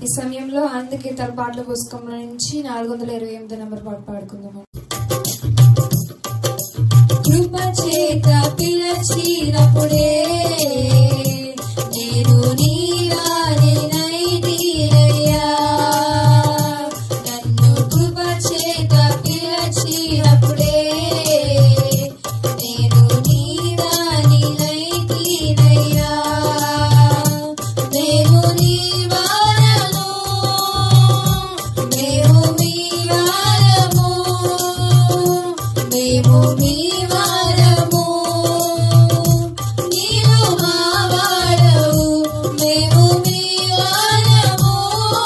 ఈ సమయంలో ఆనంద కీర్తన పాటల పుస్తకంలో నుంచి నాలుగు వందల ఇరవై ఎనిమిది నెంబర్ పాట పాడుకుందాం కృప చేత పిలచినప్పుడే నేను నీవానినైతినయ్యా. నన్ను కృప చేత పిలచినప్పుడే నేను నీవానినైతినయ్యా. మేము నీ వారము, మేము మీ వారము, మేము మీ వారము. నీవు మా వాడవు, మేము మీ వారము,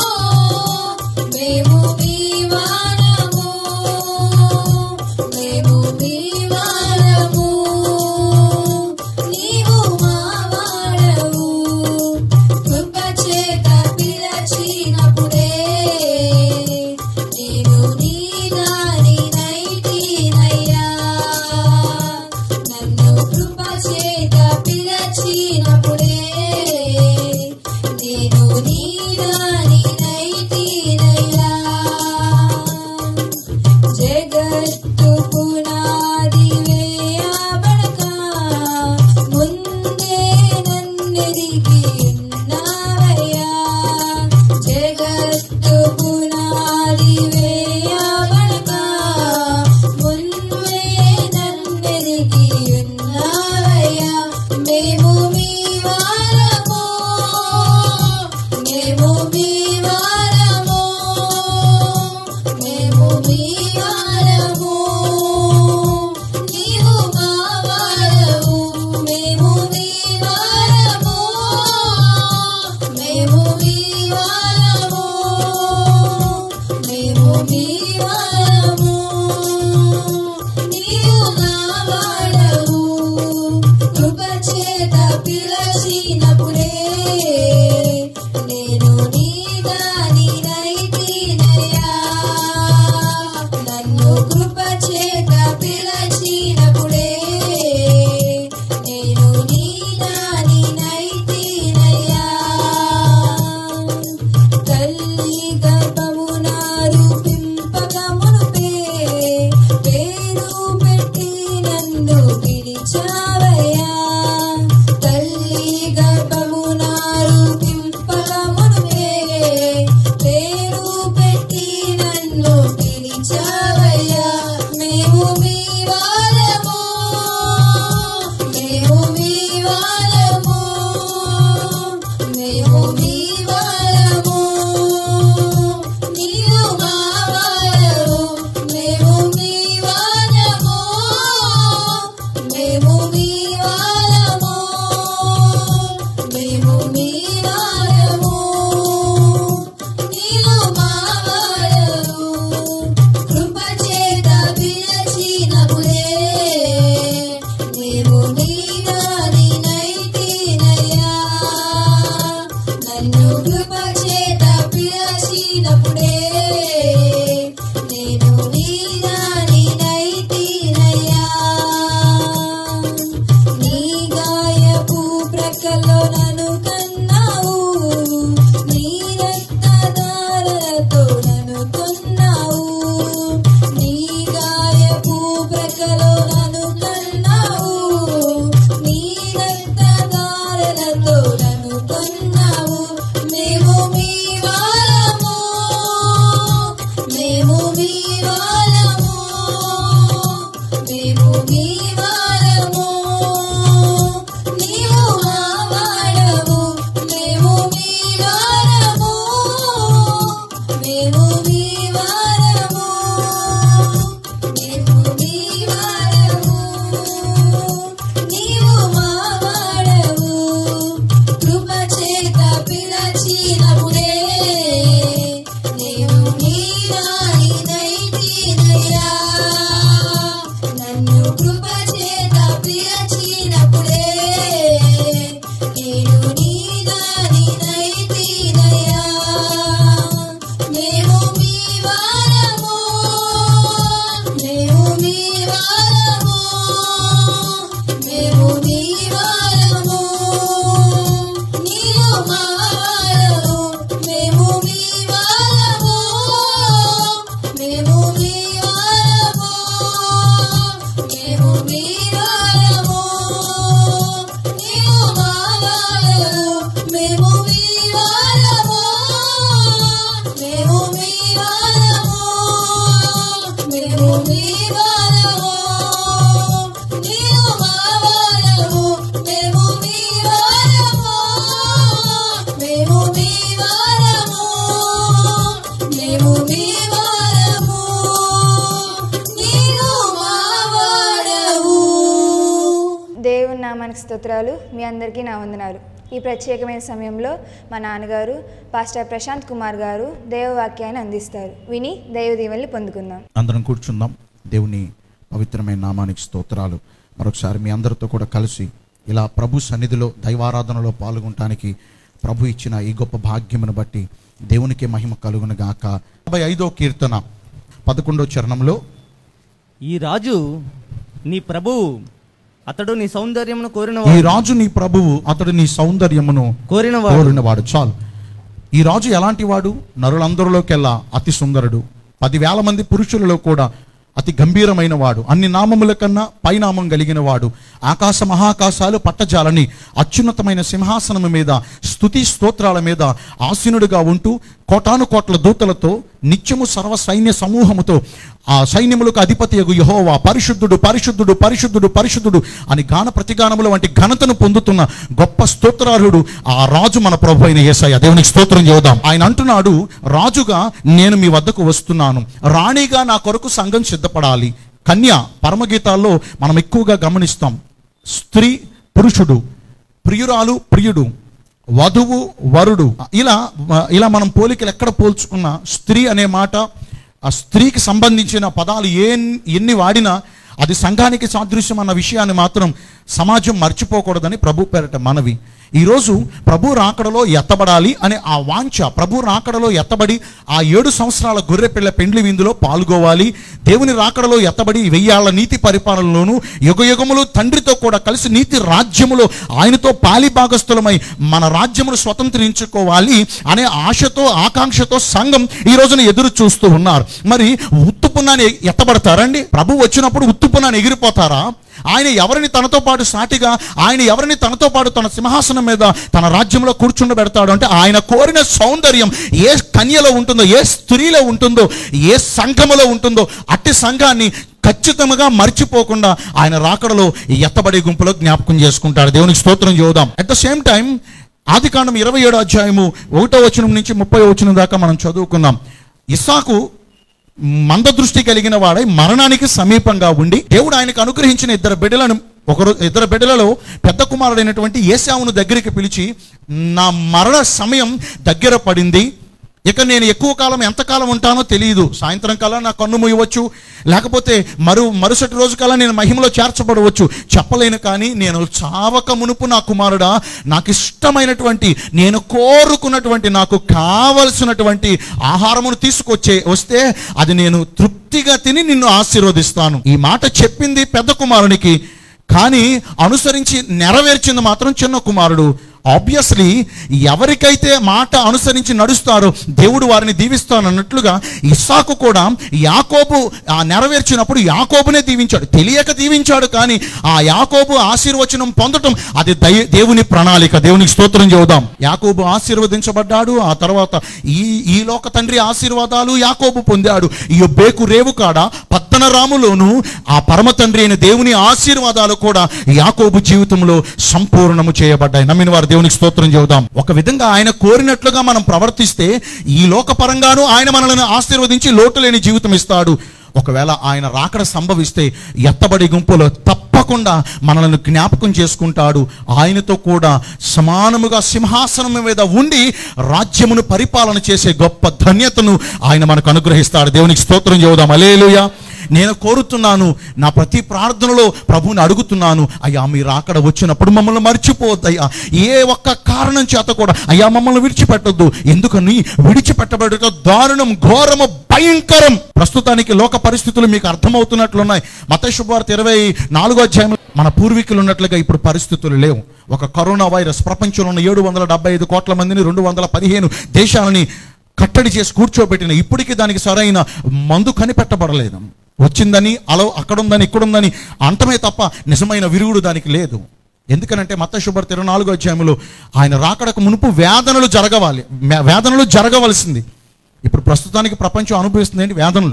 మేము మీ వారము, మేము మీ వారము. నీవు మా వాడవు కృప చేత పిలచినప్పుడే నేను నీ దానినైతినయ్యా. నన్ను కృప చేత పిలచినప్పుడే నేను నీ దానినైతినయ్యా. జగత్తు పునాది వేయబడక ముందే నన్నెరిగి ఉన్నావయ్యా జగత్తు పునాది వేయబడక ముందే నన్నెరిగి ఉన్నావయ్యా మేము మీ వారము మేము మీ వారము మేము మీ వారము నీవు మా వారము మేము మీ వారము మేము మీ వారము మేము మీ వారము నీవు నా వాడవు కృప చేత పిలచినప్పుడే నేను నీ దానినైతినయ్యా. నన్ను కృప చేత పిలచినప్పుడే నేను నీ దానినైతినయ్యా. తల్లి గర్భమున రూపింపక మునుపే పేరు పెట్టి నన్ను పిలిచావయ్యా తల్లి గర్భమున రూపింపక మునుపే పేరు పెట్టి నన్ను పిలిచావయ్యా మేము మీ వారము మేము మీ వారము మేము మీ వారము నీవు మా వారము మేము మీ వారము మేము మీ వారము మేము మీ వారము నీవు మా వారము కృప చేత పిలచినప్పుడే నేను నీ దానినైతినయ్యా. నన్ను కృప చేత పిలచినప్పుడే నేను నీ దానినైతినయ్యా. నీ గాయపు ప్రక్కలో నన్ను కన్నావు నీ రక్తధారలతో నన్ను కొన్నావు నీ గాయపు ప్రక్కలో నన్ను కన్నావు నీ రక్తధారలతో నన్ను కొన్నావు మేము మీ వారము మేము మీ వారము మేము మీ వారము నీవు మా వారము మేము మీ వారము మేము మీ వారము మేము మీ వారము నీవు మా వారము కృప చేత పిలచినప్పుడే నేను నీ దానినైతినయ్యా. నన్ను కృప చేత పిలచినప్పుడే నేను నీ దానినైతినయ్యా. మేము మీ వారము మేము మీ వారము మేము మీ వారము నీవు మా వారము మేము మీ స్తోత్రాలు మీ అందరికీ నా వందనాలు ఈ ప్రత్యేకమైన సమయంలో మా నాన్నగారు పాస్టర్ ప్రశాంత్ కుమార్ గారు దైవవాక్యాన్ని అందిస్తారు విని దైవ దీవెనలు పొందుకుందాం అందరం కూర్చుందాం దేవుని పవిత్రమైన నామానికి స్తోత్రాలు మరొకసారి మీ అందరితో కూడా కలిసి ఇలా ప్రభు సన్నిధిలో దైవారాధనలో పాల్గొనటానికి ప్రభు ఇచ్చిన ఈ గొప్ప భాగ్యమును బట్టి దేవునికి మహిమ కలుగును గాక యాభై ఐదో కీర్తన పదకొండో చరణంలో ఈ రాజు నీ ప్రభువు అతడు నీ సౌందర్యమును ఈ కోరినవాడు రాజు నీ ప్రభువు అతడు నీ సౌందర్యమును కోరినవాడు కోరినవాడు చాలు ఈ రాజు ఎలాంటి వాడు నరులందరిలోకెల్లా అతి సుందరుడు పదివేల మంది పురుషులలో కూడా అతి గంభీరమైన వాడు అన్ని నామముల కన్నా పైనామం కలిగిన వాడు ఆకాశ మహాకాశాలు పట్టజాలని అత్యున్నతమైన సింహాసనము మీద స్తుతి స్తోత్రాల మీద ఆసీనుడిగా ఉంటూ కోటాను కోట్ల దూతలతో నిత్యము సర్వ సైన్య సమూహముతో ఆ సైన్యములకు అధిపతి యహోవా పరిశుద్ధుడు పరిశుద్ధుడు పరిశుద్ధుడు పరిశుద్ధుడు అని గాన ప్రతిగానముల వంటి ఘనతను పొందుతున్న గొప్ప స్తోత్రార్హుడు ఆ రాజు మన ప్రభు అయిన యేసయ్య దేవునికి స్తోత్రం చేద్దాం ఆయన అంటున్నాడు రాజుగా నేను మీ వద్దకు వస్తున్నాను రాణిగా నా కొరకు సంఘం సిద్ధపడాలి కన్య పరమగీతాల్లో మనం ఎక్కువగా గమనిస్తాం స్త్రీ పురుషుడు ప్రియురాలు ప్రియుడు వధువు వరుడు ఇలా ఇలా మనం పోలికలు ఎక్కడ పోల్చుకున్నా స్త్రీ అనే మాట ఆ స్త్రీకి సంబంధించిన పదాలు ఏ ఎన్ని వాడినా అది సంఘానికి సాదృశ్యం అన్న విషయాన్ని మాత్రం సమాజం మర్చిపోకూడదని ప్రభు పేరట మనవి ఈరోజు ప్రభు రాకడలో ఎత్తబడాలి అనే ఆ వాంఛ ప్రభు రాకడలో ఎత్తబడి ఆ ఏడు సంవత్సరాల గొర్రె పిల్ల పెండ్లి విందులో పాల్గొవాలి దేవుని రాకడలో ఎత్తబడి వెయ్యాళ్ళ నీతి పరిపాలనలోను యుగయుగములు తండ్రితో కూడా కలిసి నీతి రాజ్యములో ఆయనతో పాలి భాగస్థులమై మన రాజ్యమును స్వతంత్రించుకోవాలి అనే ఆశతో ఆకాంక్షతో సంఘం ఈ రోజున ఎదురు చూస్తూ ఉన్నారు మరి ఉత్తుపున్నాన్ని ఎత్తబడతారండి ప్రభు వచ్చినప్పుడు ఉత్తుపున్నాన్ని ఎగిరిపోతారా ఆయన ఎవరిని తనతో పాటు సాటిగా ఆయన ఎవరిని తనతో పాటు తన సింహాసనం మీద తన రాజ్యంలో కూర్చుండబెడతాడు అంటే ఆయన కోరిన సౌందర్యం ఏ కన్యలో ఉంటుందో ఏ స్త్రీలో ఉంటుందో ఏ సంఘములో ఉంటుందో అట్టి సంఘాన్ని ఖచ్చితంగా మర్చిపోకుండా ఆయన రాకడలో ఈ ఎత్తబడే గుంపులో జ్ఞాపకం చేసుకుంటాడు దేవునికి స్తోత్రం చూద్దాం అట్ ద సేమ్ టైం ఆది కాండం ఇరవై ఏడో అధ్యాయము ఒకటో వచనం నుంచి ముప్పై వచనం దాకా మనం చదువుకుందాం ఇస్సాకు మందదృష్టి కలిగిన వాడై మరణానికి సమీపంగా ఉండి దేవుడు ఆయనకు అనుగ్రహించిన ఇద్దరు బిడ్డలను ఒకరు ఇద్దరు బిడ్డలలో పెద్ద కుమారుడైనటువంటి ఏసావును దగ్గరికి పిలిచి నా మరణ సమయం దగ్గర పడింది ఇక నేను ఎక్కువ కాలం ఎంతకాలం ఉంటానో తెలియదు సాయంత్రం కల్లా నా కన్ను మూయవచ్చు లేకపోతే మరు మరుసటి రోజు కల్లా నేను మహిమలో చేర్చబడవచ్చు చెప్పలేను కానీ నేను చావక మునుపు నా కుమారుడా నాకు ఇష్టమైనటువంటి నేను కోరుకున్నటువంటి నాకు కావలసినటువంటి ఆహారమును తీసుకొచ్చే వస్తే అది నేను తృప్తిగా తిని నిన్ను ఆశీర్వదిస్తాను ఈ మాట చెప్పింది పెద్ద కుమారునికి కానీ అనుసరించి నెరవేర్చింది మాత్రం చిన్న కుమారుడు ఆబ్వియస్లీ ఎవరికైతే మాట అనుసరించి నడుస్తారో దేవుడు వారిని దీవిస్తానన్నట్లుగా ఇస్సాకు కూడా యాకోబు ఆ నెరవేర్చినప్పుడు యాకోబునే దీవించాడు తెలియక దీవించాడు కానీ ఆ యాకోబు ఆశీర్వచనం పొందటం అది దై దేవుని ప్రణాళిక దేవునికి స్తోత్రం చెబుదాం యాకోబు ఆశీర్వదించబడ్డాడు ఆ తర్వాత ఈ ఈ లోక తండ్రి ఆశీర్వాదాలు యాకోబు పొందాడు ఈ బేకు రేవు కాడ పత్తన రాములోను ఆ పరమ తండ్రి అయిన దేవుని ఆశీర్వాదాలు కూడా యాకోబు జీవితంలో సంపూర్ణము చేయబడ్డాయి నమ్మిన వారు దేవునికి స్తోత్రం చెబుదాం ఒక విధంగా ఆయన కోరినట్లుగా మనం ప్రవర్తిస్తే ఈ లోక పరంగాను ఆయన మనల్ని ఆశీర్వదించి లోటు లేని జీవితం ఇస్తాడు ఒకవేళ ఆయన రాకడ సంభవిస్తే ఎత్తబడి గుంపులో తప్పకుండా మనల్ని జ్ఞాపకం చేసుకుంటాడు ఆయనతో కూడా సమానముగా సింహాసనం మీద ఉండి రాజ్యమును పరిపాలన చేసే గొప్ప ధన్యతను ఆయన మనకు అనుగ్రహిస్తాడు దేవునికి స్తోత్రం చెబుదాం అలేలుయా నేను కోరుతున్నాను నా ప్రతి ప్రార్థనలో ప్రభువుని అడుగుతున్నాను అయ్యా మీరు అక్కడ వచ్చినప్పుడు మమ్మల్ని మర్చిపోవద్దయ్యా ఏ ఒక్క కారణం చేత కూడా అయ్యా మమ్మల్ని విడిచిపెట్టొద్దు ఎందుకని విడిచిపెట్టబడట దారుణం ఘోరము భయంకరం ప్రస్తుతానికి లోక పరిస్థితులు మీకు అర్థమవుతున్నట్లున్నాయి మత శుభవార్త ఇరవై నాలుగో అధ్యాయం మన పూర్వీకులు ఉన్నట్లుగా ఇప్పుడు పరిస్థితులు లేవు ఒక కరోనా వైరస్ ప్రపంచంలో ఉన్న ఏడు వందల డెబ్బై ఐదు కోట్ల మందిని రెండు వందల పదిహేను దేశాలని కట్టడి చేసి కూర్చోబెట్టిన ఇప్పటికీ దానికి సరైన మందు కనిపెట్టబడలేదు వచ్చిందని అలా అక్కడుందని ఇక్కడుందని అంటమే తప్ప నిజమైన విరుగుడు దానికి లేదు ఎందుకనంటే మత శుభర్ ఇరవై నాలుగో అధ్యాయంలో ఆయన రాకడకు మునుపు వేదనలు జరగవాలి మే- వేదనలు జరగవలసింది ఇప్పుడు ప్రస్తుతానికి ప్రపంచం అనుభవిస్తుంది ఏంటి వేదనలు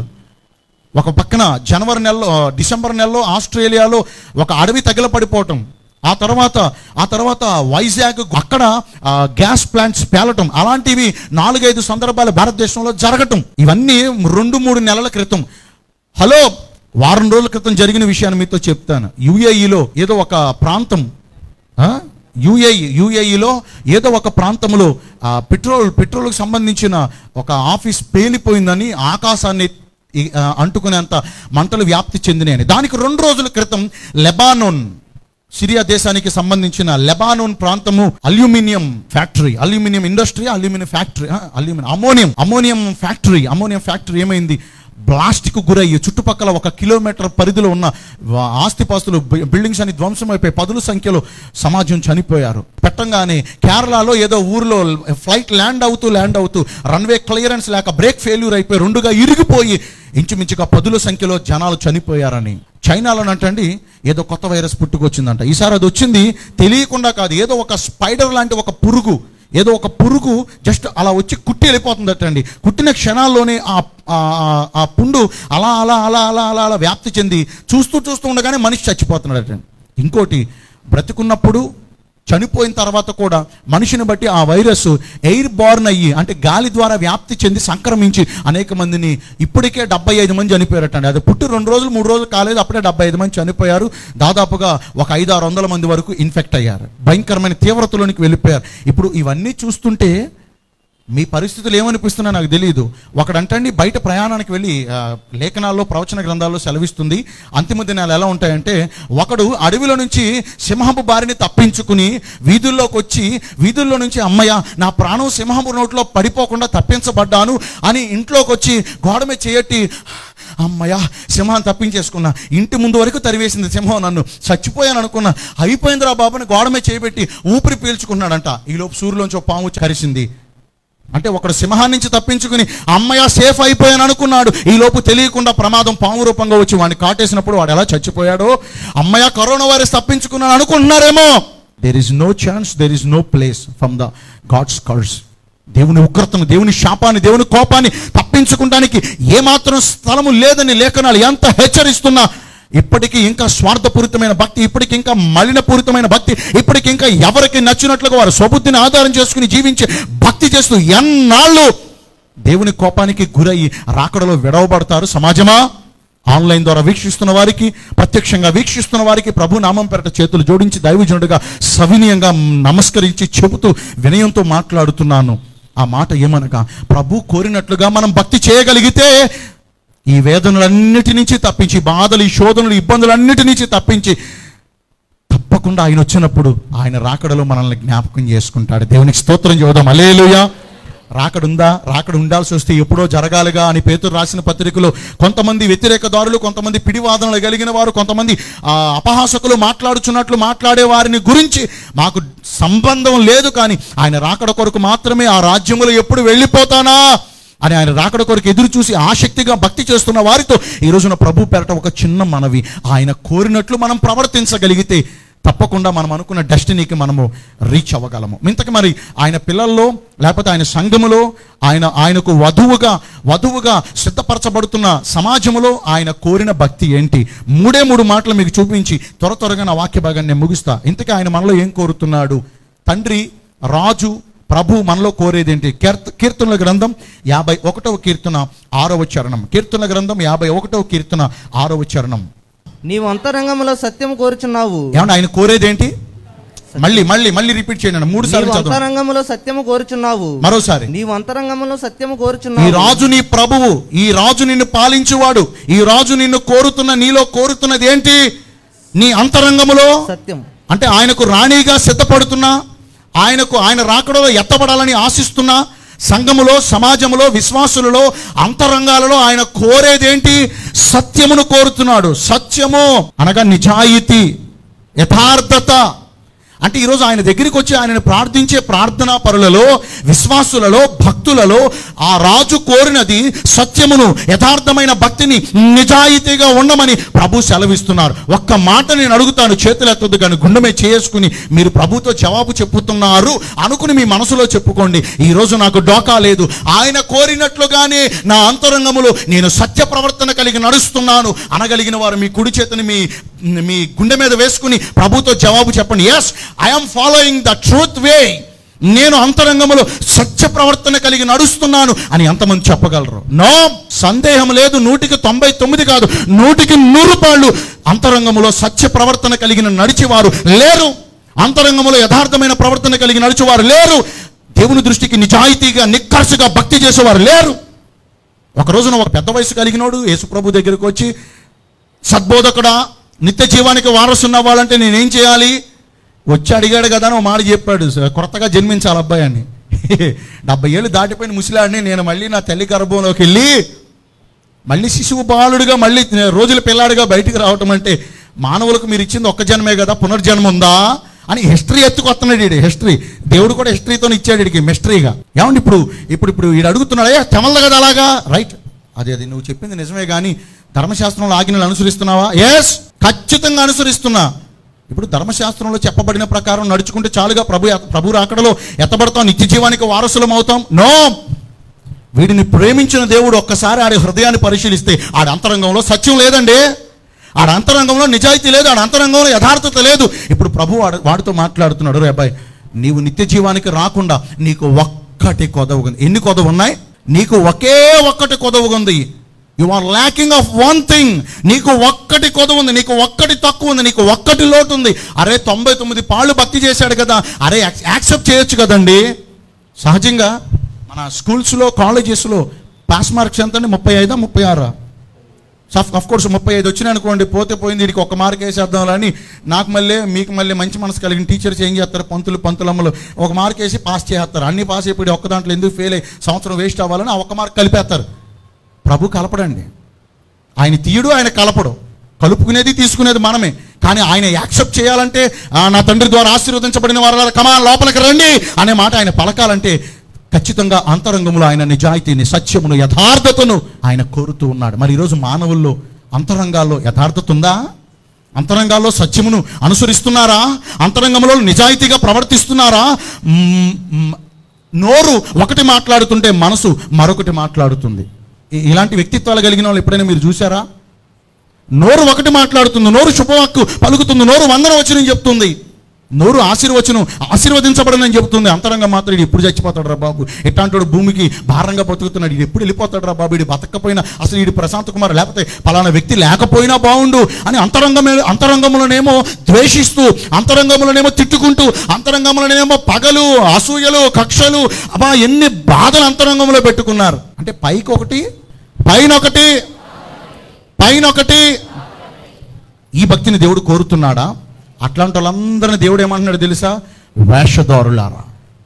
ఒక పక్కన జనవరి నెలలో డిసెంబర్ నెలలో ఆస్ట్రేలియాలో ఒక అడవి తగిలపడిపోవటం ఆ తర్వాత ఆ తర్వాత వైజాగ్ అక్కడ ఆ, గ్యాస్ ప్లాంట్స్ పేలటం అలాంటివి నాలుగైదు సందర్భాలు భారతదేశంలో జరగటం ఇవన్నీ రెండు మూడు నెలల క్రితం హలో వారం రోజుల క్రితం జరిగిన విషయాన్ని మీతో చెప్తాను యుఏఈలో ఏదో ఒక ప్రాంతం యుఏఈ యుఏఈలో ఏదో ఒక ప్రాంతంలో ఆ, పెట్రోల్ పెట్రోల్కి సంబంధించిన ఒక ఆఫీస్ పేలిపోయిందని ఆకాశాన్ని ఈ, ఆ, అంటుకునేంత మంటలు వ్యాప్తి చెందినాయని దానికి రెండు రోజుల క్రితం లెబానోన్ సిరియా దేశానికి సంబంధించిన లెబానోన్ ప్రాంతము aluminium factory aluminium industry aluminium factory ఆ, aluminium ammonium ammonium factory ammonium factory ఏమైంది బ్లాస్ట్కు గురయ్యి చుట్టుపక్కల ఒక కిలోమీటర్ పరిధిలో ఉన్న వా- ఆస్తిపాస్తులు బి- బిల్డింగ్స్ అని ధ్వంసం అయిపోయి పదుల సంఖ్యలో సమాజం చనిపోయారు పెట్టంగానే కేరళలో ఏదో ఊరిలో ఫ్లైట్ ల్యాండ్ అవుతూ ల్యాండ్ అవుతూ రన్వే క్లియరెన్స్ లేక బ్రేక్ ఫెయిల్యూర్ అయిపోయి రెండుగా ఇరిగిపోయి ఇంచుమించుగా పదుల సంఖ్యలో జనాలు చనిపోయారని చైనాలో అంటండి ఏదో కొత్త వైరస్ పుట్టుకొచ్చిందంట ఈసారి అది వచ్చింది తెలియకుండా కాదు ఏదో ఒక స్పైడర్ లాంటి ఒక పురుగు ఏదో ఒక పురుగు జస్ట్ అలా వచ్చి కుట్టి వెళ్ళిపోతుందటండి కుట్టిన క్షణాల్లోనే ఆ ఆ- ఆ- ఆ పుండు అలా అలా అలా అలా అలా అలా వ్యాప్తి చెంది చూస్తూ చూస్తూ ఉండగానే మనిషి చచ్చిపోతున్నాడటండి ఇంకోటి బ్రతికున్నప్పుడు చనిపోయిన తర్వాత కూడా మనిషిని బట్టి ఆ వైరస్ ఎయిర్ బార్న్ అయ్యి అంటే గాలి ద్వారా వ్యాప్తి చెంది సంక్రమించి అనేక మందిని ఇప్పటికే డెబ్బై ఐదు మంది చనిపోయారటండి అది పుట్టి రెండు రోజులు మూడు రోజులు కాలేదు అప్పుడే డెబ్బై ఐదు మంది చనిపోయారు దాదాపుగా ఒక ఐదు ఆరు వందల మంది వరకు ఇన్ఫెక్ట్ అయ్యారు భయంకరమైన తీవ్రతలోనికి వెళ్ళిపోయారు ఇప్పుడు ఇవన్నీ చూస్తుంటే మీ పరిస్థితులు ఏమనిపిస్తున్నా నాకు తెలియదు ఒకడంటండి బయట ప్రయాణానికి వెళ్ళి ఆ, లేఖనాల్లో ప్రవచన గ్రంథాల్లో సెలవిస్తుంది అంతిమ దినాలు ఎలా ఉంటాయంటే ఒకడు అడవిలో నుంచి సింహపు బారిని తప్పించుకుని వీధుల్లోకి వచ్చి వీధుల్లో నుంచి అమ్మయ్య నా ప్రాణం సింహపు నోట్లో పడిపోకుండా తప్పించబడ్డాను అని ఇంట్లోకి వచ్చి గోడ మీద చేయట్టి అమ్మయ్య సింహాన్ని తప్పించేసుకున్నా ఇంటి ముందు వరకు తరివేసింది సింహం నన్ను చచ్చిపోయాను అనుకున్నా అయిపోయిందిరా బాబుని గోడ మీద చేయబెట్టి ఊపిరి పీల్చుకున్నాడంట ఈలోపు సూర్యులోంచి ఒక పాము వచ్చి కరిసింది అంటే ఒకడు సింహాన్ని నుంచి తప్పించుకుని అమ్మయ్య సేఫ్ అయిపోయాను అనుకున్నాడు ఈ లోపు తెలియకుండా ప్రమాదం పాము రూపంగా వచ్చి వాడిని కాటేసినప్పుడు వాడు ఎలా చచ్చిపోయాడో అమ్మయ్య కరోనా వైరస్ తప్పించుకున్నాను అనుకుంటున్నారేమో there is no chance there is no place from the God's curse దేవుని ఉగ్రతను దేవుని శాపాన్ని దేవుని కోపాన్ని తప్పించుకుంటానికి ఏమాత్రం స్థలము లేదని లేఖనాలు ఎంత హెచ్చరిస్తున్నా ఇప్పటికీ ఇంకా స్వార్థపూరితమైన భక్తి ఇప్పటికి ఇంకా మలినపూరితమైన భక్తి ఇప్పటికి ఇంకా ఎవరికి నచ్చినట్లుగా వారు స్వబుద్ధిని ఆధారం చేసుకుని జీవించే భక్తి చేస్తూ ఎన్నాళ్ళు దేవుని కోపానికి గురయ్యి రాకడలో విడవబడతారు సమాజమా ఆన్లైన్ ద్వారా వీక్షిస్తున్న వారికి ప్రత్యక్షంగా వీక్షిస్తున్న వారికి ప్రభు నామం పెరట చేతులు జోడించి దైవజనుడిగా సవినీయంగా నమస్కరించి చెబుతూ వినయంతో మాట్లాడుతున్నాను ఆ మాట ఏమనగా ప్రభు కోరినట్లుగా మనం భక్తి చేయగలిగితే ఈ వేదనలన్నిటి నుంచి తప్పించి బాధలు ఈ శోధనలు ఇబ్బందులన్నిటి నుంచి తప్పించి తప్పకుండా ఆయన వచ్చినప్పుడు ఆయన రాకడలో మనల్ని జ్ఞాపకం చేసుకుంటాడు దేవునికి స్తోత్రం చూద్దాం అలేలుయా రాకడుందా రాకడ ఉండాల్సి వస్తే ఎప్పుడో జరగాలిగా అని పేతురు రాసిన పత్రికలో కొంతమంది వ్యతిరేకదారులు కొంతమంది పిడివాదనలు కలిగిన వారు కొంతమంది ఆ, అపహాసకులు మాట్లాడుచున్నట్లు మాట్లాడే వారిని గురించి మాకు సంబంధం లేదు కానీ ఆయన రాకడ కొరకు మాత్రమే ఆ రాజ్యములో ఎప్పుడు వెళ్ళిపోతానా అని ఆయన రాకడ కొరకు ఎదురు చూసి ఆసక్తిగా భక్తి చేస్తున్న వారితో ఈ రోజున ప్రభు పెరట ఒక చిన్న మనవి ఆయన కోరినట్లు మనం ప్రవర్తించగలిగితే తప్పకుండా మనం అనుకున్న డెస్టినీకి మనము రీచ్ అవ్వగలము ఇంతకు మరి ఆయన పిల్లల్లో లేకపోతే ఆయన సంఘములో ఆయన ఆయనకు వధువుగా వధువుగా సిద్ధపరచబడుతున్న సమాజములో ఆయన కోరిన భక్తి ఏంటి మూడే మూడు మాటలు మీకు చూపించి త్వర త్వరగా నా వాక్య భాగాన్ని నేను ముగిస్తా ఇంతకీ ఆయన మనలో ఏం కోరుతున్నాడు తండ్రి రాజు ప్రభు మనలో కోరేది ఏంటి కీర్త కీర్తనల గ్రంథం యాభై ఒకటవ కీర్తన ఆరవ చరణం కీర్తనల గ్రంథం యాభై ఒకటవ కీర్తన ఆరవ చరణం నీవు అంతరంగంలో సత్యం కోరుచున్నావు ఏమన్నా ఆయన కోరేది ఏంటి మళ్ళీ మళ్ళీ మళ్ళీ రిపీట్ చేయండి మూడు సార్లు నీవు చదువు అంతరంగంలో సత్యము కోరుచున్నావు మరోసారి నీవు అంతరంగంలో సత్యము ఈ కోరుచున్నావు రాజు నీ ప్రభువు ఈ రాజు నిన్ను పాలించువాడు ఈ రాజు నిన్ను కోరుతున్న నీలో కోరుతున్నది ఏంటి నీ అంతరంగములో సత్యం అంటే ఆయనకు రాణిగా సిద్ధపడుతున్నా ఆయనకు ఆయన రాకడలో ఎత్తబడాలని ఆశిస్తున్నా సంఘములో సమాజములో విశ్వాసులలో అంతరంగాలలో ఆయన కోరేదేంటి సత్యమును కోరుతున్నాడు సత్యము అనగా నిజాయితీ యథార్థత అంటే ఈరోజు ఆయన దగ్గరికి వచ్చి ఆయనను ప్రార్థించే ప్రార్థనా పరులలో విశ్వాసులలో భక్తులలో ఆ రాజు కోరినది సత్యమును యథార్థమైన భక్తిని నిజాయితీగా ఉండమని ప్రభు సెలవిస్తున్నారు ఒక్క మాట నేను అడుగుతాను చేతులు ఎత్తొద్దు కానీ గుండెమే చేసుకుని మీరు ప్రభుతో జవాబు చెప్పుతున్నారు అనుకుని మీ మనసులో చెప్పుకోండి ఈ రోజు నాకు డోకా లేదు ఆయన కోరినట్లుగానే నా అంతరంగములో నేను సత్య ప్రవర్తన కలిగి నడుస్తున్నాను అనగలిగిన వారు మీ కుడి చేతిని మీ మీ గుండె మీద వేసుకుని ప్రభుతో జవాబు చెప్పండి yes I'm following the truth way నేను అంతరంగములో సత్య ప్రవర్తన కలిగి నడుస్తున్నాను అని ఎంతమంది చెప్పగలరు నో సందేహం లేదు నూటికి తొంభై తొమ్మిది కాదు నూటికి నూరు పాళ్ళు అంతరంగములో సత్య ప్రవర్తన కలిగిన నడిచేవారు లేరు అంతరంగంలో యథార్థమైన ప్రవర్తన కలిగి నడిచేవారు లేరు దేవుని దృష్టికి నిజాయితీగా నిక్కర్సుగా భక్తి చేసేవారు లేరు ఒక రోజున ఒక పెద్ద వయసు కలిగినోడు యేసుప్రభు దగ్గరికి వచ్చి సద్బోధకుడా నిత్య జీవానికి వారసున్న వాళ్ళంటే నేనేం చేయాలి వచ్చి అడిగాడు కదా అని ఒక మాట చెప్పాడు "స- కొత్తగా జన్మించాలి అబ్బాయి అని డెబ్బై ఏళ్ళు దాటిపోయిన ముసలాడిని నేను మళ్ళీ నా తల్లి గర్భంలోకి వెళ్ళి మళ్ళీ శిశువు బాలుడుగా మళ్ళీ రోజుల పిల్లాడుగా బయటికి రావటం అంటే మానవులకు మీరు ఇచ్చింది ఒక్క జన్మే కదా పునర్జన్మ ఉందా అని హిస్టరీ ఎత్తుకొస్తున్నాడు ఈడు హిస్టరీ దేవుడు కూడా హిస్టరీతో ఇచ్చాడు వీడికి మిస్టరీగా ఏమండి ఇప్పుడు ఇప్పుడు ఇప్పుడు వీడు అడుగుతున్నాడు ఏ తెమలదు కదా అలాగా రైట్ అది అది నువ్వు చెప్పింది నిజమే కానీ ధర్మశాస్త్రంలో ఆజ్ఞలు అనుసరిస్తున్నావా ఎస్ ఖచ్చితంగా అనుసరిస్తున్నా ఇప్పుడు ధర్మశాస్త్రంలో చెప్పబడిన ప్రకారం నడుచుకుంటే చాలుగా ప్రభు ప్రభు రాకడలో ఎత్తబడతాం నిత్య జీవానికి వారసులం అవుతాం నో వీడిని ప్రేమించిన దేవుడు ఒక్కసారి ఆడి హృదయాన్ని పరిశీలిస్తే ఆడ అంతరంగంలో సత్యం లేదండి ఆడ అంతరంగంలో నిజాయితీ లేదు ఆడ అంతరంగంలో యథార్థత లేదు ఇప్పుడు ప్రభు వాడు వాడితో మాట్లాడుతున్నాడు రే అబ్బాయి నీవు నిత్య జీవానికి రాకుండా నీకు ఒక్కటి కొదవ ఉంది ఎన్ని కొదవ ఉన్నాయి నీకు ఒకే ఒక్కటి కొదవ ఉంది you are lacking of one thing నీకు ఒక్కటి కొదవ ఉంది నీకు ఒక్కటి తక్కువ ఉంది నీకు ఒక్కటి లోటు ఉంది అరే తొంభై తొమ్మిది పాళ్ళు భక్తి చేశాడు కదా అరే యాక్సెప్ట్ చేయొచ్చు కదండి సహజంగా మన స్కూల్స్లో కాలేజెస్లో పాస్ మార్క్స్ ఎంత అండి ముప్పై ఐదా ముప్పై ఆరా ఆఫ్ కోర్స్ ముప్పై ఐదు వచ్చినాయి అనుకోండి పోతే పోయింది దీనికి ఒక మార్క్ వేసేద్దాం అని నాకు మళ్ళీ మీకు మళ్ళీ మంచి మనసు కలిగిన టీచర్స్ ఏం చేస్తారు పంతులు పంతులమ్మలు ఒక మార్క్ వేసి పాస్ చేస్తారు అన్ని పాస్ అయిపోయి ఒక్క దాంట్లో ఎందుకు ఫెయిల్ అయ్యి సంవత్సరం వేస్ట్ అవ్వాలని ఆ ఒక్క మార్క్ కలిపేస్తారు ప్రభు కలపడండి ఆయన తీయడు ఆయన కలపడు కలుపుకునేది తీసుకునేది మనమే కానీ ఆయన యాక్సెప్ట్ చేయాలంటే "ఆ, నా తండ్రి ద్వారా ఆశీర్వదించబడిన వారు కమా లోపలికి రండి అనే మాట ఆయన పలకాలంటే ఖచ్చితంగా అంతరంగంలో ఆయన నిజాయితీని సత్యమును యథార్థతను ఆయన కోరుతూ ఉన్నాడు మరి ఈరోజు మానవుల్లో అంతరంగాల్లో యథార్థత ఉందా అంతరంగాల్లో సత్యమును అనుసరిస్తున్నారా అంతరంగంలో నిజాయితీగా ప్రవర్తిస్తున్నారా మ్మ్, మ్మ్, నోరు ఒకటి మాట్లాడుతుంటే మనసు మరొకటి మాట్లాడుతుంది ఇ- ఇలాంటి వ్యక్తిత్వాలు కలిగిన వాళ్ళు ఎప్పుడైనా మీరు చూసారా నోరు ఒకటి మాట్లాడుతుంది నోరు శుభవాక్కు పలుకుతుంది నోరు వందన వచనం చెప్తుంది నోరు ఆశీర్వచనం ఆశీర్వదించబడనని చెబుతుంది అంతరంగం మాత్రం ఇది ఎప్పుడు చచ్చిపోతాడు రా బాబు ఎట్లాంటి భూమికి భారంగా బతుకుతున్నాడు ఇది ఎప్పుడు వెళ్ళిపోతాడు రా బాబు ఇది బతకపోయినా అసలు ఇది ప్రశాంత్ కుమార్ లేకపోతే పలానా వ్యక్తి లేకపోయినా బాగుండు అని అంతరంగమే అంతరంగంలోనేమో ద్వేషిస్తూ అంతరంగంలోనేమో తిట్టుకుంటూ అంతరంగంలోనేమో పగలు అసూయలు కక్షలు అబ్బా ఎన్ని బాధలు అంతరంగంలో పెట్టుకున్నారు అంటే పైకి ఒకటి పైన ఒకటి పైన ఒకటి ఈ భక్తిని దేవుడు కోరుతున్నాడా అట్లాంటి వాళ్ళందరిని దేవుడు ఏమంటున్నాడు తెలుసా వేషధారులారా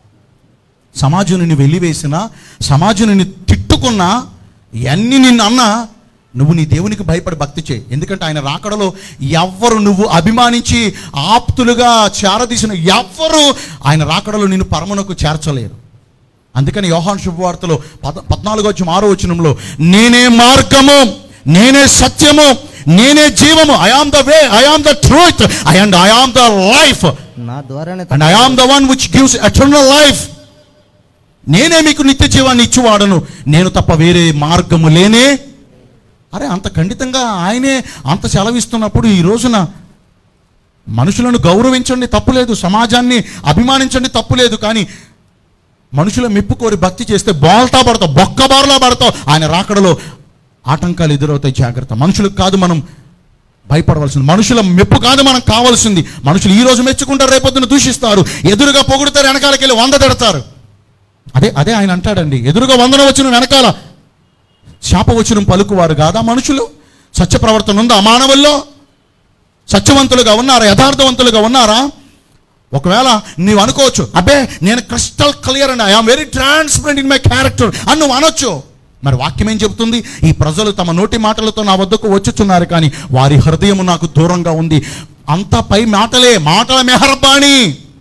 సమాజం నిన్ను వెలివేసిన సమాజం నిన్ను తిట్టుకున్నా ఎన్ని నిన్ను అన్నా నువ్వు నీ దేవునికి భయపడి భక్తి చేయి ఎందుకంటే ఆయన రాకడలో ఎవ్వరు నువ్వు అభిమానించి ఆప్తులుగా చేరదీసిన ఎవ్వరు ఆయన రాకడలో నిన్ను పరమునకు చేర్చలేరు అందుకని యోహాన్ శుభవార్తలో పద పద్నాలుగో వచ్చి ఆరో వచనంలో నేనే మార్గము నేనే సత్యము నేనే జీవము I am the way I am the truth I and I am the life నా ద్వారానే and I am the one which gives eternal life నేనే మీకు నిత్య జీవాన్ని ఇచ్చువాడను నేను తప్ప వేరే మార్గము లేనే అరే అంత ఖండితంగా ఆయనే అంత సెలవిస్తున్నప్పుడు ఈ రోజున మనుషులను గౌరవించండి తప్పులేదు సమాజాన్ని అభిమానించండి తప్పులేదు కానీ మనుషుల మెప్పు కోరి భక్తి చేస్తే బోల్తా పడతావు బొక్కబారులా పడతావు ఆయన రాకడలో ఆటంకాలు ఎదురవుతాయి జాగ్రత్త మనుషులకు కాదు మనం భయపడవలసింది మనుషుల మెప్పు కాదు మనం కావాల్సింది మనుషులు ఈ రోజు మెచ్చుకుంటారు రేపొద్దున దూషిస్తారు ఎదురుగా పొగుడుతారు వెనకాలకి వెళ్ళి వంద తిడతారు అదే అదే ఆయన అంటాడండి ఎదురుగా వందన వచ్చిన వెనకాల శాపవచనం పలుకువారు కాదా మనుషులు సత్య ప్రవర్తన ఉందా మానవుల్లో సత్యవంతులుగా ఉన్నారా యథార్థవంతులుగా ఉన్నారా ఒకవేళ నీవు అనుకోవచ్చు అబ్బే నేను క్రిస్టల్ క్లియర్ అండి I am very transparent in my character అని నువ్వు అనొచ్చు మరి వాక్యం ఏం చెబుతుంది ఈ ప్రజలు తమ నోటి మాటలతో నా వద్దకు వచ్చుచున్నారు కానీ వారి హృదయము నాకు దూరంగా ఉంది అంతా పై మాటలే మాటల మెహర్బాణి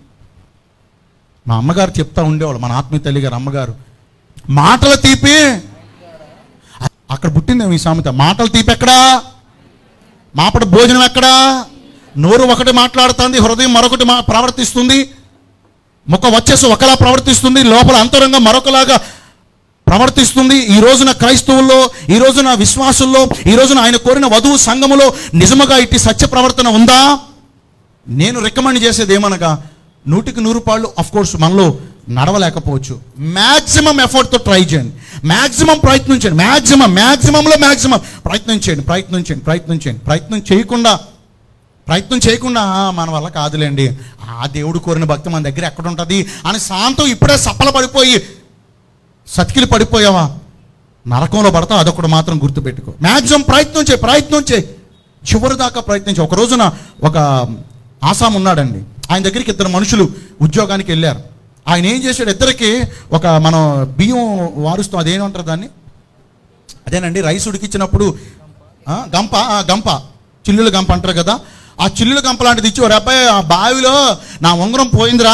మా అమ్మగారు చెప్తా ఉండేవాళ్ళు మన ఆత్మీయ తల్లి గారు అమ్మగారు మాటల తీపి అక్కడ పుట్టిందేమో ఈ సామెత మాటల తీపి ఎక్కడా మాపడ భోజనం ఎక్కడా నోరు ఒకటి మాట్లాడుతుంది హృదయం మరొకటి మా ప్రవర్తిస్తుంది ముఖ వచ్చేసి ఒకలా ప్రవర్తిస్తుంది లోపల అంతరంగం మరొకలాగా ప్రవర్తిస్తుంది ఈ రోజున క్రైస్తవుల్లో ఈ రోజున విశ్వాసుల్లో ఈ రోజున ఆయన కోరిన వధువు సంఘములో నిజముగా ఇట్టి సత్య ప్రవర్తన ఉందా నేను రికమెండ్ చేసేది ఏమనగా నూటికి నూరు పాళ్ళు అఫ్ కోర్స్ మనలో నడవలేకపోవచ్చు మ్యాక్సిమం ఎఫర్ట్తో ట్రై చేయండి మ్యాక్సిమం ప్రయత్నించండి మ్యాక్సిమం మ్యాక్సిమంలో మ్యాక్సిమం ప్రయత్నం చేయండి ప్రయత్నం చేయండి ప్రయత్నం చేయండి ప్రయత్నం చేయకుండా ప్రయత్నం చేయకుండా "ఆ, మన వల్ల కాదులేండి ఆ దేవుడు కోరిన భక్తి మన దగ్గర ఎక్కడ ఉంటుంది అని శాంతం ఇప్పుడే సప్పల పడిపోయి సతికిలి పడిపోయావా నరకంలో పడతావు అదొకటి మాత్రం గుర్తుపెట్టుకో మ్యాక్సిమం ప్రయత్నం చేయి ప్రయత్నం చేయి చివరి దాకా ప్రయత్నించి ఒక రోజున ఒక ఆసాం ఉన్నాడండి ఆయన దగ్గరికి ఇద్దరు మనుషులు ఉద్యోగానికి వెళ్ళారు ఆయన ఏం చేశాడు ఇద్దరికి ఒక మనం బియ్యం వారుస్తాం అదేమంటారు దాన్ని అదేనండి రైస్ ఉడికిచ్చినప్పుడు ఆ, గంప ఆ, గంప చిల్లుల గంప అంటారు కదా ఆ చిల్లుల గంప లాంటిది ఇచ్చి "ఒరే అబ్బాయి ఆ బావిలో నా ఉంగరం పోయిందిరా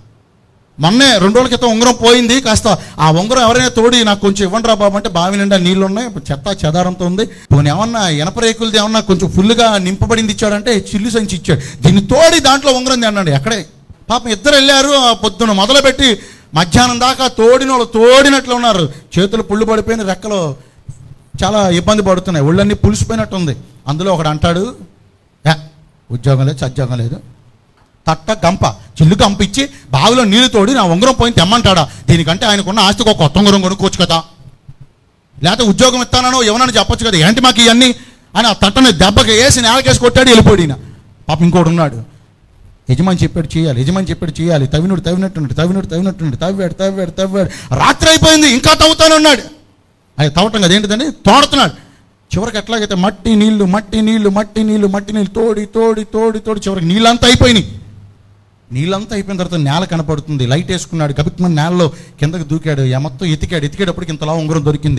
మొన్నే రెండు రోజుల క్రితం ఉంగరం పోయింది కాస్త ఆ ఉంగరం ఎవరైనా తోడి నాకు కొంచెం ఇవ్వండి రా బాబు అంటే బావి నిండా నీళ్ళు ఉన్నాయి ఇప్పుడు చెత్త చెదారంతో ఉంది పోనీ ఏమన్నా ఇనప రేకులది ఏమన్నా కొంచెం ఫుల్గా నింపబడింది ఇచ్చాడంటే చిల్లు సంచి ఇచ్చాడు దీన్ని తోడి దాంట్లో ఉంగరం ఉంది అన్నాడు ఎక్కడే పాపం ఇద్దరు వెళ్ళారు ఆ పొద్దున మొదలుపెట్టి మధ్యాహ్నం దాకా తోడిన వాళ్ళు తోడినట్లు ఉన్నారు చేతులు పుళ్ళు పడిపోయిన రెక్కలు చాలా ఇబ్బంది పడుతున్నాయి ఒళ్ళన్నీ పులిసిపోయినట్టు ఉంది అందులో ఒకడు అంటాడు "ఏ, ఉద్యోగం లేదు సద్యోగం లేదు తట్ట గంప చిల్లు గంప ఇచ్చి బావిలో నీళ్లు తోడి నా ఉంగరం పోయి తెమ్మంటాడా దీనికంటే ఆయనకున్న ఆస్తికి ఒక కొత్త ఉంగరం కొనుక్కోవచ్చు కదా లేకపోతే ఉద్యోగం ఇస్తానో ఏమన్నా చెప్పొచ్చు కదా ఏంటి మాకు ఇవన్నీ అని ఆ తట్టని దెబ్బకి వేసి నేలకేసి కొట్టాడు వెళ్ళిపోయాడు ఈయన పాప ఇంకోటి ఉన్నాడు యజమాని చెప్పాడు చేయాలి యజమాని చెప్పాడు చేయాలి తవినుడు తవినట్టుండి తవినుడు తవినట్టుండి తవ్వాడు తవ్వాడు తవ్వాడు రాత్రి అయిపోయింది ఇంకా తవ్వుతానన్నాడు అది తవ్వటం కదా ఏంటిదండి తోడుతున్నాడు చివరికి ఎట్లాగైతే మట్టి నీళ్లు మట్టి నీళ్లు మట్టి నీళ్లు మట్టి నీళ్ళు తోడి తోడి తోడి తోడి చివరికి నీళ్ళంతా అయిపోయినాయి నీళ్ళంతా అయిపోయిన తర్వాత నేల కనపడుతుంది లైట్ వేసుకున్నాడు గబిక్మని నేలలో కిందకి దూకాడు యా మొత్తం ఎతికాడు ఎతికేటప్పటికి ఇంతలా ఉంగరం దొరికింది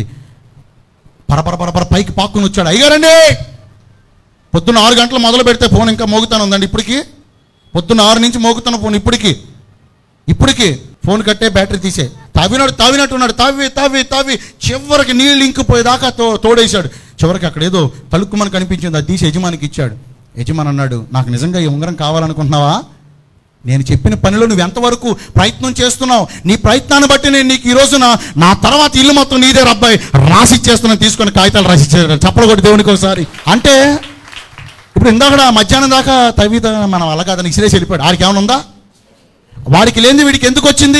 పరపర పరపర పైకి పాక్కుని వచ్చాడు అయ్యారండి పొద్దున్న ఆరు గంటలు మొదలు పెడితే ఫోన్ ఇంకా మోగుతాను ఉందండి ఇప్పటికి పొద్దున్న ఆరు నుంచి మోగుతున్న ఫోన్ ఇప్పటికి ఇప్పటికి ఫోన్ కట్టే బ్యాటరీ తీసే తవ్వినాడు తవ్వినట్టున్నాడు తవ్వి తవ్వి తవ్వి చివరికి నీళ్ళు ఇంకిపోయేదాకా తో తోడేశాడు చివరికి అక్కడ ఏదో తలుక్కుమని కనిపించింది అది తీసి యజమానికి ఇచ్చాడు యజమాని అన్నాడు నాకు నిజంగా ఈ ఉంగరం కావాలనుకుంటున్నావా నేను చెప్పిన పనిలో నువ్వు ఎంతవరకు ప్రయత్నం చేస్తున్నావు నీ ప్రయత్నాన్ని బట్టి నేను నీకు ఈ రోజున నా తర్వాత ఇల్లు మొత్తం నీదే అబ్బాయి రాసిచ్చేస్తున్నాను తీసుకొని కాగితాలు రాసిచ్చేస్తాను చప్పలు కొట్టి దేవునికి ఒకసారి అంటే ఇప్పుడు ఇందాక మధ్యాహ్నం దాకా తవ్వి మనం అలా కాదని ఇసిరేసి వెళ్ళిపోయాడు ఆడికి ఏమైనా ఉందా వాడికి లేనిది వీడికి ఎందుకు వచ్చింది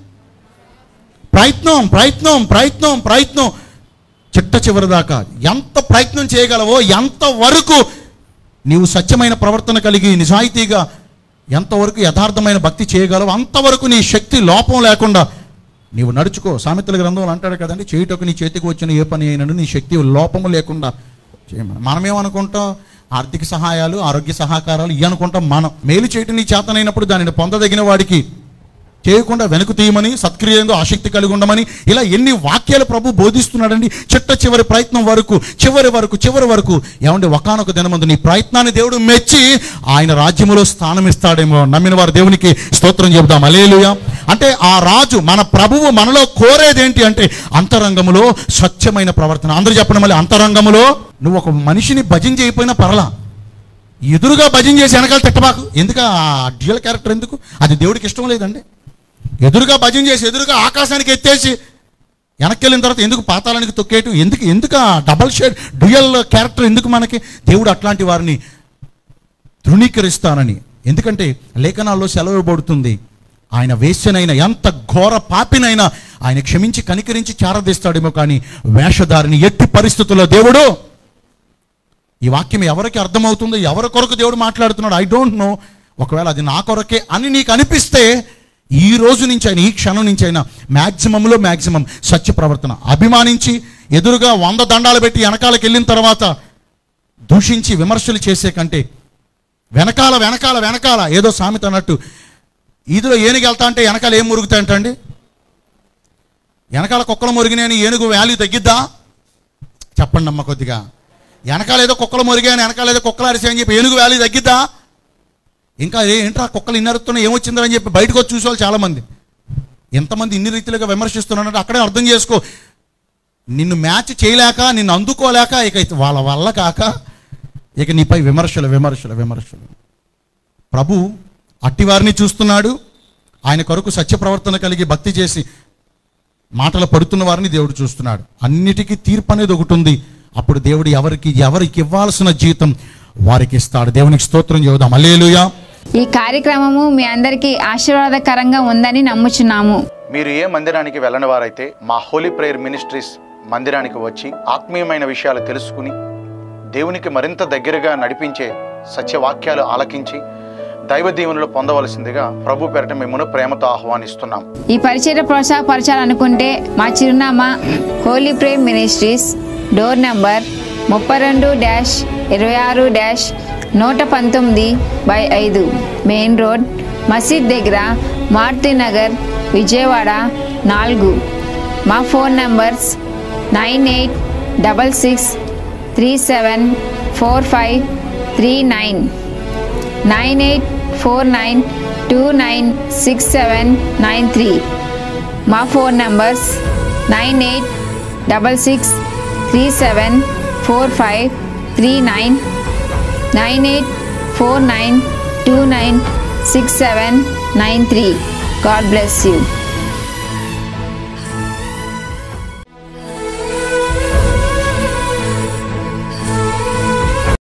ప్రయత్నం ప్రయత్నం ప్రయత్నం ప్రయత్నం చిట్ట చివరి దాకా ఎంత ప్రయత్నం చేయగలవో ఎంత వరకు నీవు సత్యమైన ప్రవర్తన కలిగి నిజాయితీగా ఎంతవరకు యథార్థమైన భక్తి చేయగలవు అంతవరకు నీ శక్తి లోపం లేకుండా నీవు నడుచుకో సామెతల గ్రంథంలో అంటాడు కదండి చేయుటకు నీ చేతికి వచ్చిన ఏ పని అయినను నీ శక్తి లోపము లేకుండా చేయమని మనమేమనుకుంటాం ఆర్థిక సహాయాలు ఆరోగ్య సహకారాలు ఇవి అనుకుంటాం మనం మేలు చేయటం నీ చేతనైనప్పుడు దానిని పొందదగిన వాడికి చేయకుండా వెనుక తీయమని సత్క్రియంలో ఆసక్తి కలిగి ఉండమని ఇలా ఎన్ని వాక్యాలు ప్రభు బోధిస్తున్నాడండి చిట్ట చివరి ప్రయత్నం వరకు చివరి వరకు చివరి వరకు ఏమంటే ఒకనొక దినమందు నీ ప్రయత్నాన్ని దేవుడు మెచ్చి ఆయన రాజ్యములో స్థానం ఇస్తాడేమో నమ్మిన వారు దేవునికి స్తోత్రం చెబుదాం అలేలుయ అంటే ఆ రాజు మన ప్రభువు మనలో కోరేదేంటి అంటే అంతరంగములో స్వచ్ఛమైన ప్రవర్తన అందరూ చెప్పండి మళ్ళీ అంతరంగములో నువ్వు ఒక మనిషిని భజన చేయకపోయినా పర్లా ఎదురుగా భజన చేసి వెనకాల తిట్టబాకు ఎందుకు ఆ డ్యూయల్ క్యారెక్టర్ ఎందుకు అది దేవుడికి ఇష్టం లేదండి ఎదురుగా భజన చేసి ఎదురుగా ఆకాశానికి ఎత్తేసి వెనక్కి వెళ్ళిన తర్వాత ఎందుకు పాతాళానికి తొక్కేయటం ఎందుకు ఎందుకు ఆ డబల్ షేడ్ డ్యూయల్ క్యారెక్టర్ ఎందుకు మనకి దేవుడు అట్లాంటి వారిని ధృవీకరిస్తానని ఎందుకంటే లేఖనాల్లో సెలవు ఇవ్వబడుతుంది ఆయన వేశ్యనైన ఎంత ఘోర పాపినైనా ఆయన క్షమించి కనికరించి చారదీస్తాడేమో కానీ వేషధారిని ఎట్టి పరిస్థితుల్లో దేవుడు ఈ వాక్యం ఎవరికి అర్థమవుతుందో ఎవరి కొరకు దేవుడు మాట్లాడుతున్నాడు ఐ డోంట్ నో ఒకవేళ అది నా కొరకే అని నీకు అనిపిస్తే ఈ రోజు నుంచి అయినా ఈ క్షణం నుంచి అయినా మ్యాక్సిమంలో మ్యాక్సిమం సత్య ప్రవర్తన అభిమానించి ఎదురుగా వంద దండాలు పెట్టి వెనకాలకి వెళ్ళిన తర్వాత దూషించి విమర్శలు చేసే కంటే వెనకాల వెనకాల వెనకాల ఏదో సామెత అన్నట్టు ఈదులో ఏనుగు వెళ్తా అంటే వెనకాల ఏం మురుగుతాయంటండి వెనకాల కుక్కలు మురిగినాయని ఏనుగు వ్యాల్యూ తగ్గిద్దా చెప్పండి అమ్మ కొద్దిగా వెనకాల ఏదో కుక్కలు మురిగాయని వెనకాల ఏదో కుక్కలు అరిసాయని చెప్పి ఏనుగు వ్యాలీ తగ్గిద్దా ఇంకా ఏ ఏంట్రా కుక్కలు ఇన్ని అరుస్తున్నాయి ఏమొచ్చిందని చెప్పి బయటకు వచ్చి చూసేవాళ్ళు చాలామంది ఎంతమంది ఇన్ని రీతిలుగా విమర్శిస్తున్నారంటే అక్కడే అర్థం చేసుకో నిన్ను మ్యాచ్ చేయలేక నిన్ను అందుకోలేక ఇక ఇది వాళ్ళ వల్ల కాక ఇక నీపై విమర్శలు విమర్శలు విమర్శలు ప్రభు అట్టివారిని చూస్తున్నాడు ఆయన కొరకు సత్య ప్రవర్తన కలిగి భక్తి చేసి మాటలు పడుతున్న వారిని దేవుడు చూస్తున్నాడు అన్నిటికీ తీర్పు అనేది ఒకటి ఉంది అప్పుడు దేవుడు ఎవరికి ఎవరికి ఇవ్వాల్సిన జీతం వారికి ఇస్తాడు దేవునికి స్తోత్రం చెబుదాం అల్లేలుయా ఈ కార్యక్రమము మీ అందరికీ ఆశీర్వాదకరంగా ఉందని నమ్ముచున్నాము మీరు ఏ మందిరానికి వెళ్ళని వారైతే మా హోలీ ప్రేయర్ మినిస్ట్రీస్ మందిరానికి వచ్చి ఆత్మీయమైన విషయాలు తెలుసుకుని దేవునికి మరింత దగ్గరగా నడిపించే సత్యవాక్యాలు ఆలకించి దైవ దీవెనలు పొందవలసిందిగా ప్రభు పేరట మిమ్మల్ని ప్రేమతో ఆహ్వానిస్తున్నాం ఈ పరిచయ ప్రోత్సాహపరచాలనుకుంటే మా చిరునామా holy Prem ministries door number ముప్పై రెండు డ్యాష్ ఇరవై ఆరు డ్యాష్ నూట పంతొమ్మిది బై ఐదు మెయిన్ రోడ్ మసీద్ దగ్గర మారుతి నగర్ విజయవాడ నాలుగు మా phone numbers nine eight double six three seven four five three nine nine eight four nine two nine six seven nine three మా phone numbers nine eight double six three seven four five three nine nine eight four nine two nine six seven nine three God bless you